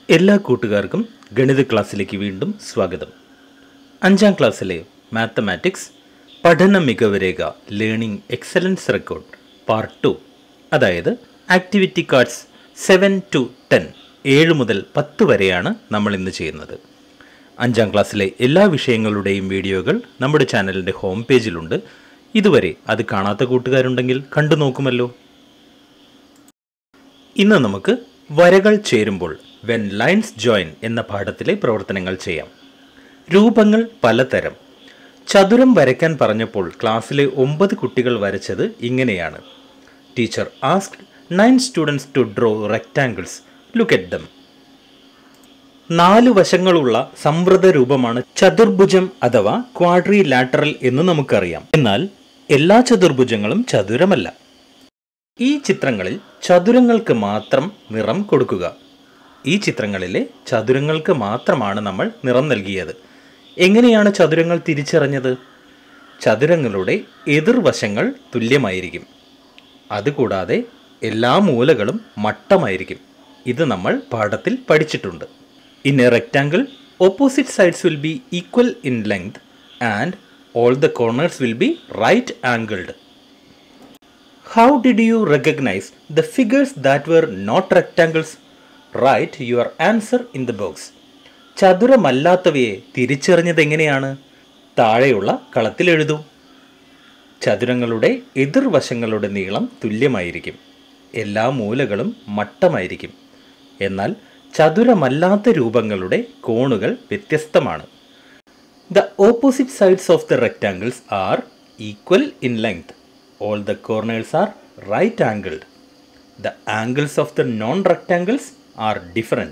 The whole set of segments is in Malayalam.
എല്ലാ കൂട്ടുകാർക്കും ഗണിത ക്ലാസ്സിലേക്ക് വീണ്ടും സ്വാഗതം അഞ്ചാം ക്ലാസ്സിലെ മാത്തമാറ്റിക്സ് പഠന മികവ് രേഖ learning excellence record part two അതായത് activity cards seven to ten ഏഴ് മുതൽ പത്ത് വരെയാണ് നമ്മൾ ഇന്ന് ചെയ്യുന്നത് അഞ്ചാം ക്ലാസ്സിലെ എല്ലാ വിഷയങ്ങളുടെയും വീഡിയോകൾ നമ്മുടെ ചാനലിൻ്റെ ഹോം പേജിലുണ്ട് ഇതുവരെ അത് കാണാത്ത കൂട്ടുകാരുണ്ടെങ്കിൽ കണ്ടു നോക്കുമല്ലോ ഇന്ന് നമുക്ക് വരകൾ ചേരുമ്പോൾ വെൻ ലൈൻസ് ജോയിൻ എന്ന പാഠത്തിലെ പ്രവർത്തനങ്ങൾ ചെയ്യാം രൂപങ്ങൾ പലതരം ചതുരം വരയ്ക്കാൻ പറഞ്ഞപ്പോൾ ക്ലാസ്സിലെ ഒമ്പത് കുട്ടികൾ വരച്ചത് ഇങ്ങനെയാണ് teacher asked nine students to draw rectangles look at them നാല് വശങ്ങളുള്ള സംവൃത രൂപമാണ് ചതുർഭുജം അഥവാ ക്വാഡ്രി ലാറ്ററൽ എന്ന് നമുക്കറിയാം എന്നാൽ എല്ലാ ചതുർഭുജങ്ങളും ചതുരമല്ല ഈ ചിത്രങ്ങളിൽ ചതുരങ്ങൾക്ക് മാത്രം നിറം കൊടുക്കുക ഈ ചിത്രങ്ങളിലെ ചതുരങ്ങൾക്ക് മാത്രമാണ് നമ്മൾ നിറം നൽകിയത് എങ്ങനെയാണ് ചതുരങ്ങൾ തിരിച്ചറിഞ്ഞത് ചതുരങ്ങളുടെ എതിർവശങ്ങൾ തുല്യമായിരിക്കും അതുകൂടാതെ എല്ലാ മൂലകളും മട്ടമായിരിക്കും ഇത് നമ്മൾ പാഠത്തിൽ പഠിച്ചിട്ടുണ്ട് in a rectangle opposite sides will be equal in length and all the corners will be right angled How did you recognize the figures that were not rectangles? Write your answer in the box. ചതുരമല്ലാത്തവയെ തിരിച്ചറിഞ്ഞത് എങ്ങനെയാണ് താഴെയുള്ള കളത്തിൽ എഴുതൂ ചതുരങ്ങളുടെ എതിർവശങ്ങളുടെ നീളം തുല്യമായിരിക്കും എല്ലാ മൂലകളും മട്ടമായിരിക്കും എന്നാൽ ചതുരമല്ലാത്ത രൂപങ്ങളുടെ കോണുകൾ വ്യത്യസ്തമാണ് the opposite sides of the rectangles are equal in length all the corners are right angled. The angles of the non rectangles are different.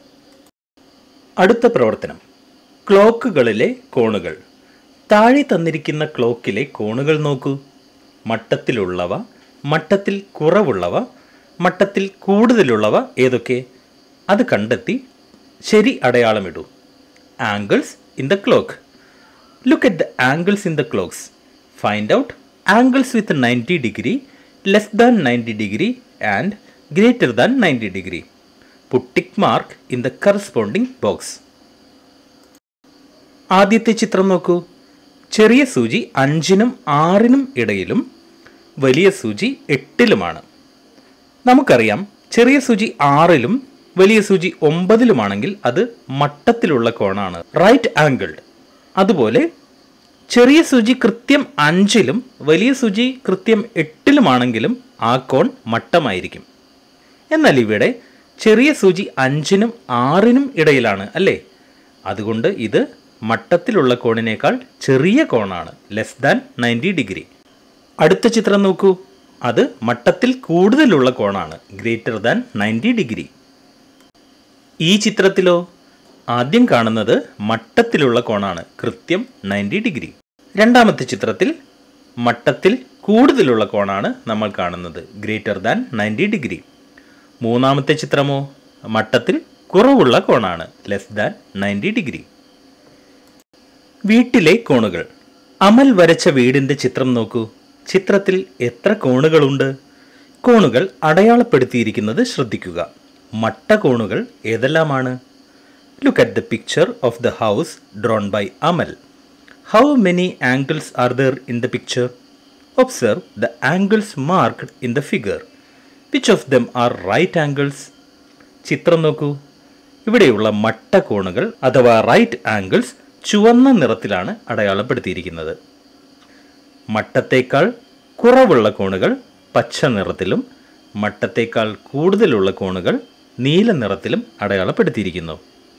അടുത്ത പ്രവർത്തനം ക്ലോക്കുകളിലെ കോണുകൾ താഴെ തന്നിരിക്കുന്ന ക്ലോക്കിലെ കോണുകൾ നോക്കൂ മട്ടത്തിലുള്ളവ മട്ടത്തിൽ കുറവുള്ളവ മട്ടത്തിൽ കൂടുതലുള്ളവ ഏതൊക്കെ അത് കണ്ടെത്തി ശരി അടയാളമിടൂ angles in the clock look at the angles in the clocks find out angles with 90 degree, less than 90 degree and greater than 90 degree. Put tick mark in the corresponding box. ആദ്യത്തെ ചിത്രം നോക്കൂ ചെറിയ സൂചി അഞ്ചിനും ആറിനും ഇടയിലും വലിയ സൂചി എട്ടിലുമാണ് നമുക്കറിയാം ചെറിയ സൂചി ആറിലും വലിയ സൂചി ഒമ്പതിലുമാണെങ്കിൽ അത് മട്ടത്തിലുള്ള കോണാണ് റൈറ്റ് ആംഗിൾഡ് അതുപോലെ ചെറിയ സൂചി കൃത്യം അഞ്ചിലും വലിയ സൂചി കൃത്യം എട്ടിലുമാണെങ്കിലും ആ കോൺ മട്ടമായിരിക്കും എന്നാൽ ഇവിടെ ചെറിയ സൂചി അഞ്ചിനും ആറിനും ഇടയിലാണ് അല്ലേ അതുകൊണ്ട് ഇത് മട്ടത്തിലുള്ള കോണിനേക്കാൾ ചെറിയ കോണാണ് ലെസ് ദാൻ നയൻറ്റി ഡിഗ്രി അടുത്ത ചിത്രം നോക്കൂ അത് മട്ടത്തിൽ കൂടുതലുള്ള കോണാണ് ഗ്രേറ്റർ ദാൻ നയൻറ്റി ഡിഗ്രി ഈ ചിത്രത്തിലോ ആദ്യം കാണുന്നത് മട്ടത്തിലുള്ള കോണാണ് കൃത്യം നയൻറ്റി ഡിഗ്രി രണ്ടാമത്തെ ചിത്രത്തിൽ മട്ടത്തിൽ കൂടുതലുള്ള കോണാണ് നമ്മൾ കാണുന്നത് ഗ്രേറ്റർ ദാൻ നയൻറ്റി ഡിഗ്രി മൂന്നാമത്തെ ചിത്രമോ മട്ടത്തിൽ കുറവുള്ള കോണാണ് ലെസ് ദാൻ നയൻറ്റി ഡിഗ്രി വീട്ടിലെ കോണുകൾ അമൽ വരച്ച വീടിന്റെ ചിത്രം നോക്കൂ ചിത്രത്തിൽ എത്ര കോണുകളുണ്ട് കോണുകൾ അടയാളപ്പെടുത്തിയിരിക്കുന്നത് ശ്രദ്ധിക്കുക മട്ട കോണുകൾ ഏതെല്ലാമാണ് look at the picture of the house drawn by Amal How many angles are there in the picture? Observe the angles marked in the figure. Which of them are right angles? ചിത്രം നോക്കൂ ഇവിടെയുള്ള മട്ട കോണുകൾ അഥവാ റൈറ്റ് ആംഗിൾസ് ചുവന്ന നിറത്തിലാണ് അടയാളപ്പെടുത്തിയിരിക്കുന്നത് മട്ടത്തേക്കാൾ കുറവുള്ള കോണുകൾ പച്ച നിറത്തിലും മട്ടത്തേക്കാൾ കൂടുതലുള്ള കോണുകൾ നീല നിറത്തിലും അടയാളപ്പെടുത്തിയിരിക്കുന്നു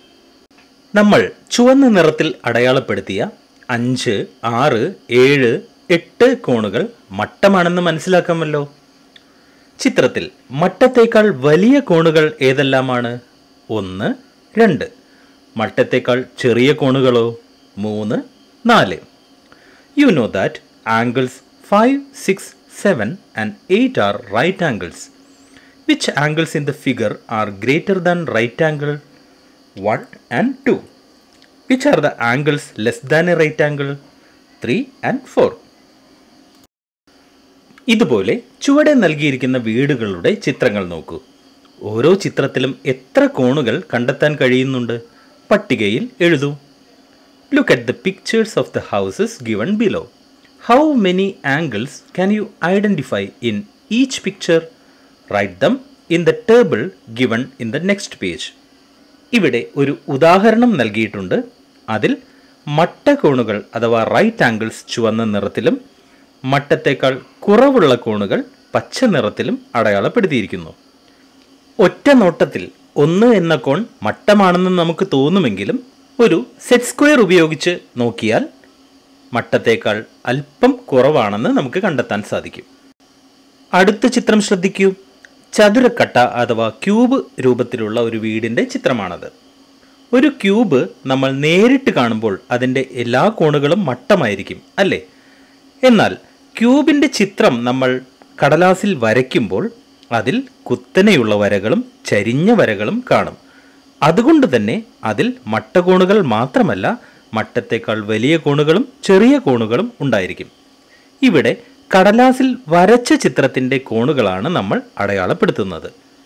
നമ്മൾ ചുവന്ന നിറത്തിൽ അടയാളപ്പെടുത്തിയ അഞ്ച് ആറ് ഏഴ് എട്ട് കോണുകൾ മട്ടമാണെന്ന് മനസ്സിലാക്കാമല്ലോ ചിത്രത്തിൽ മട്ടത്തേക്കാൾ വലിയ കോണുകൾ ഏതെല്ലാമാണ് ഒന്ന് രണ്ട് മട്ടത്തേക്കാൾ ചെറിയ കോണുകളോ മൂന്ന് നാല് you know that angles five six seven and eight are right angles which angles in the figure are greater than right angle one and two which are the angles less than a right angle 3 and 4 ഇതുപോലെ ചുവടെ നൽകിയിരിക്കുന്ന വീടുകളുടെ ചിത്രങ്ങൾ നോക്കൂ ഓരോ ചിത്രത്തിലും എത്ര കോണുകൾ കണ്ടെത്താൻ കഴിയുന്നുണ്ട് പട്ടികയിൽ എഴുതൂ look at the pictures of the houses given below how many angles can you identify in each picture write them in the table given in the next page ഇവിടെ ഒരു ഉദാഹരണം നൽകിയിട്ടുണ്ട് അതിൽ മട്ടകോണുകൾ അഥവാ റൈറ്റ് ആംഗിൾസ് ചുവന്ന നിറത്തിലും മട്ടത്തേക്കാൾ കുറവുള്ള കോണുകൾ പച്ച നിറത്തിലും അടയാളപ്പെടുത്തിയിരിക്കുന്നു ഒറ്റ നോട്ടത്തിൽ ഒന്ന് എന്ന കോൺ മട്ടമാണെന്ന് നമുക്ക് തോന്നുമെങ്കിലും ഒരു സെറ്റ് സ്ക്വയർ ഉപയോഗിച്ച് നോക്കിയാൽ മട്ടത്തേക്കാൾ അല്പം കുറവാണെന്ന് നമുക്ക് കണ്ടെത്താൻ സാധിക്കും അടുത്ത ചിത്രം ശ്രദ്ധിക്കൂ ചതുരക്കട്ട അഥവാ ക്യൂബ് രൂപത്തിലുള്ള ഒരു വീടിൻ്റെ ചിത്രമാണത് ഒരു ക്യൂബ് നമ്മൾ നേരിട്ട് കാണുമ്പോൾ അതിൻ്റെ എല്ലാ കോണുകളും മട്ടമായിരിക്കും അല്ലേ എന്നാൽ ക്യൂബിൻ്റെ ചിത്രം നമ്മൾ കടലാസിൽ വരയ്ക്കുമ്പോൾ അതിൽ കുത്തനെയുള്ള വരകളും ചരിഞ്ഞ വരകളും കാണും അതുകൊണ്ട് തന്നെ അതിൽ മട്ടകോണുകൾ മാത്രമല്ല മട്ടത്തേക്കാൾ വലിയ കോണുകളും ചെറിയ കോണുകളും ഉണ്ടായിരിക്കും ഇവിടെ കടലാസിൽ വരച്ച ചിത്രത്തിൻ്റെ കോണുകളാണ് നമ്മൾ അടയാളപ്പെടുത്തുന്നത്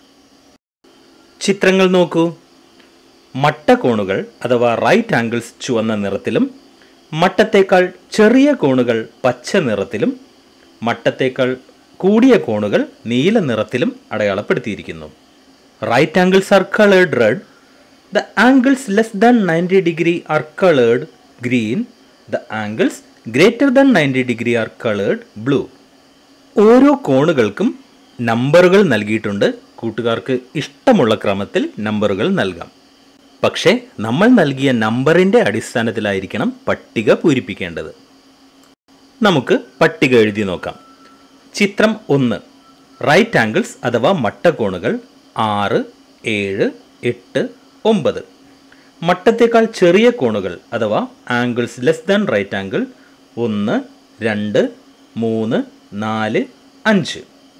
ചിത്രങ്ങൾ നോക്കൂ മട്ടകോണുകൾ അഥവാ റൈറ്റ് ആംഗിൾസ് ചുവന്ന നിറത്തിലും മട്ടത്തേക്കാൾ ചെറിയ കോണുകൾ പച്ച നിറത്തിലും മട്ടത്തേക്കാൾ കൂടിയ കോണുകൾ നീല നിറത്തിലും അടയാളപ്പെടുത്തിയിരിക്കുന്നു right angles are coloured red the angles less than ninety degree are coloured green the angles greater than ninety degree are coloured blue ഓരോ കോണുകൾക്കും നമ്പറുകൾ നൽകിയിട്ടുണ്ട് കൂട്ടുകാർക്ക് ഇഷ്ടമുള്ള ക്രമത്തിൽ നമ്പറുകൾ നൽകാം പക്ഷേ നമ്മൾ നൽകിയ നമ്പറിൻ്റെ അടിസ്ഥാനത്തിലായിരിക്കണം പട്ടിക പൂരിപ്പിക്കേണ്ടത് നമുക്ക് പട്ടിക എഴുതി നോക്കാം ചിത്രം ഒന്ന് റൈറ്റ് ആംഗിൾസ് അഥവാ മട്ടകോണുകൾ ആറ് ഏഴ് എട്ട് ഒമ്പത് മട്ടത്തേക്കാൾ ചെറിയ കോണുകൾ അഥവാ angles less than right angle ഒന്ന് രണ്ട് മൂന്ന് നാല് അഞ്ച്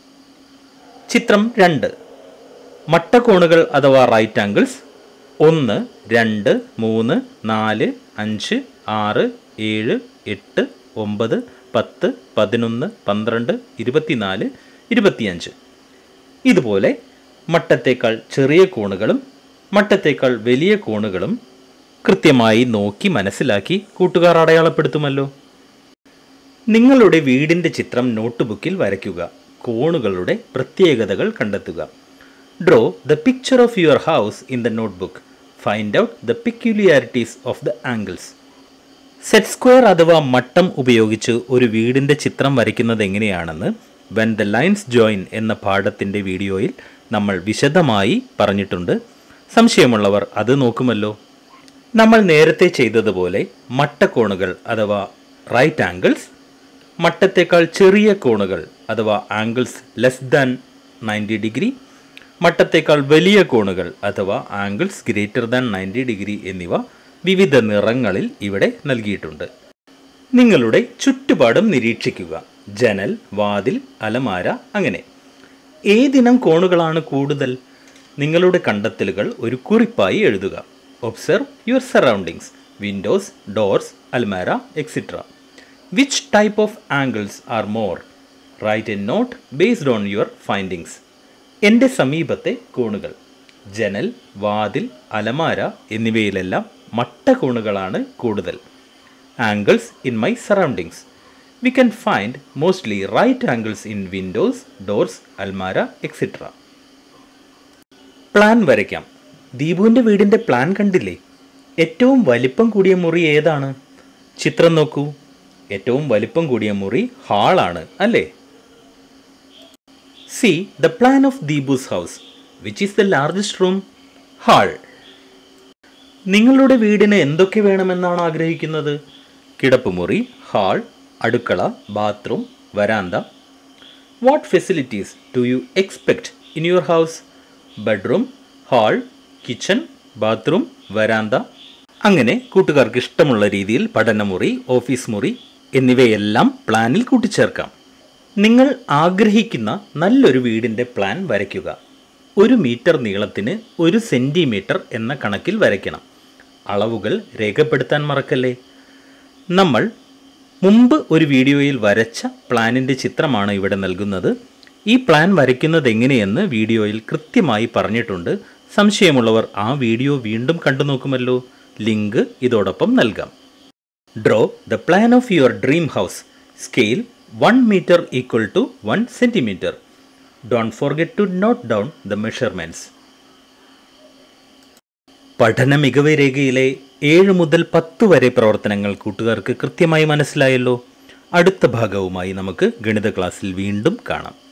ചിത്രം രണ്ട് മട്ടകോണുകൾ അഥവാ റൈറ്റ് ആംഗിൾസ് ഒന്ന് രണ്ട് മൂന്ന് നാല് അഞ്ച് ആറ് ഏഴ് എട്ട് ഒമ്പത് പത്ത് പതിനൊന്ന് പന്ത്രണ്ട് ഇരുപത്തിനാല് ഇരുപത്തിയഞ്ച് ഇതുപോലെ മട്ടത്തേക്കാൾ ചെറിയ കോണുകളും മട്ടത്തേക്കാൾ വലിയ കോണുകളും കൃത്യമായി നോക്കി മനസ്സിലാക്കി കൂട്ടുകാർ അടയാളപ്പെടുത്തുമല്ലോ നിങ്ങളുടെ വീടിൻ്റെ ചിത്രം നോട്ട്ബുക്കിൽ വരയ്ക്കുക കോണുകളുടെ പ്രത്യേകതകൾ കണ്ടെത്തുക draw the picture of your house in the notebook find out the peculiarities of the angles set square അഥവാ മട്ടം ഉപയോഗിച്ച് ഒരു വീടിൻ്റെ ചിത്രം വരയ്ക്കുന്നത് എങ്ങനെയാണെന്ന് വെൻ ദ ലൈൻസ് ജോയിൻ എന്ന പാഠത്തിൻ്റെ വീഡിയോയിൽ നമ്മൾ വിശദമായി പറഞ്ഞിട്ടുണ്ട് സംശയമുള്ളവർ അത് നോക്കുമല്ലോ നമ്മൾ നേരത്തെ ചെയ്തതുപോലെ മട്ടക്കോണുകൾ അഥവാ റൈറ്റ് ആംഗിൾസ് മട്ടത്തേക്കാൾ ചെറിയ കോണുകൾ അഥവാ angles less than ninety degree മട്ടത്തേക്കാൾ വലിയ കോണുകൾ അഥവാ angles greater than ninety degree എന്നിവ വിവിധ നിറങ്ങളിൽ ഇവിടെ നൽകിയിട്ടുണ്ട് നിങ്ങളുടെ ചുറ്റുപാടും നിരീക്ഷിക്കുക ജനൽ വാതിൽ അലമാര അങ്ങനെ ഏതിനം കോണുകളാണ് കൂടുതൽ നിങ്ങളുടെ കണ്ടെത്തലുകൾ ഒരു കുറിപ്പായി എഴുതുക observe your surroundings windows doors അൽമാര extra which type of angles are more write a note based on your findings എൻ്റെ സമീപത്തെ കോണുകൾ ജനൽ വാതിൽ അലമാര എന്നിവയിലെല്ലാം മട്ടകോണുകളാണ് കൂടുതൽ angles in my surroundings we can find mostly right angles in windows doors അൽമാര എക്സിട്ര പ്ലാൻ വരയ്ക്കാം ദീപുവിൻ്റെ വീടിൻ്റെ പ്ലാൻ കണ്ടില്ലേ ഏറ്റവും വലിപ്പം കൂടിയ മുറി ഏതാണ് ചിത്രം നോക്കൂ ഏറ്റവും വലിപ്പം കൂടിയ മുറി ഹാളാണ് അല്ലേ see the plan of Deepu's house which is the largest room hall നിങ്ങളുടെ വീടിന് എന്തൊക്കെ വേണമെന്നാണ് ആഗ്രഹിക്കുന്നത് കിടപ്പുമുറി ഹാൾ അടുക്കള ബാത്റൂം വരാന്ത what facilities do you expect in your house bedroom hall kitchen bathroom വരാന്ത അങ്ങനെ കൂട്ടുകാർക്ക് ഇഷ്ടമുള്ള രീതിയിൽ പഠനമുറി ഓഫീസ് മുറി എന്നിവയെല്ലാം പ്ലാനിൽ കൂട്ടിച്ചേർക്കാം നിങ്ങൾ ആഗ്രഹിക്കുന്ന നല്ലൊരു വീടിൻ്റെ പ്ലാൻ വരയ്ക്കുക ഒരു മീറ്റർ നീളത്തിന് ഒരു സെൻറ്റിമീറ്റർ എന്ന കണക്കിൽ വരയ്ക്കണം അളവുകൾ രേഖപ്പെടുത്താൻ മറക്കല്ലേ നമ്മൾ മുമ്പ് ഒരു വീഡിയോയിൽ വരച്ച പ്ലാനിൻ്റെ ചിത്രമാണ് ഇവിടെ നൽകുന്നത് ഈ പ്ലാൻ വരയ്ക്കുന്നത് എങ്ങനെയെന്ന് വീഡിയോയിൽ കൃത്യമായി പറഞ്ഞിട്ടുണ്ട് സംശയമുള്ളവർ ആ വീഡിയോ വീണ്ടും കണ്ടു നോക്കുമല്ലോ ലിങ്ക് ഇതോടൊപ്പം നൽകാം draw the plan of your dream house scale one metre equal to one centimetre don't forget to note down the measurements പഠന മികവ് രേഖയിലെ ഏഴ് മുതൽ പത്ത് വരെ പ്രവർത്തനങ്ങൾ കൂട്ടുകാർക്ക് കൃത്യമായി മനസ്സിലായല്ലോ അടുത്ത ഭാഗവുമായി നമുക്ക് ഗണിത ക്ലാസ്സിൽ വീണ്ടും കാണാം